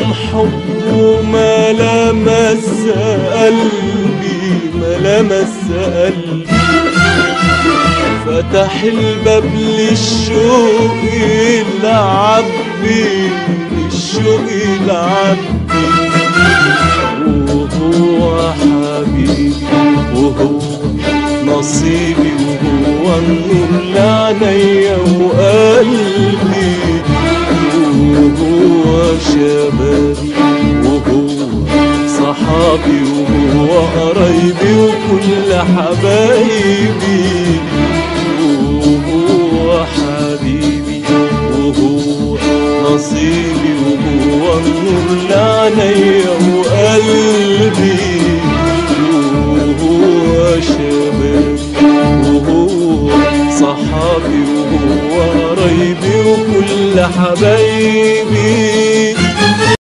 يوم حبه ما لمس قلبي ما لمس قلبي فتح الباب للشوق يلعب بيه الشوق يلعب بيه وهو حبيبي وهو نصيبي وهو النور لعينيا وقلبي وهو شبابي وهو صحابي وهو قرايبي وكل حبايبي وهو حبيبي وهو نصيبي وهو النور لعينيا وقلبي وهو شبابي وهو صحابي وهو قرايبي وكل حبايبي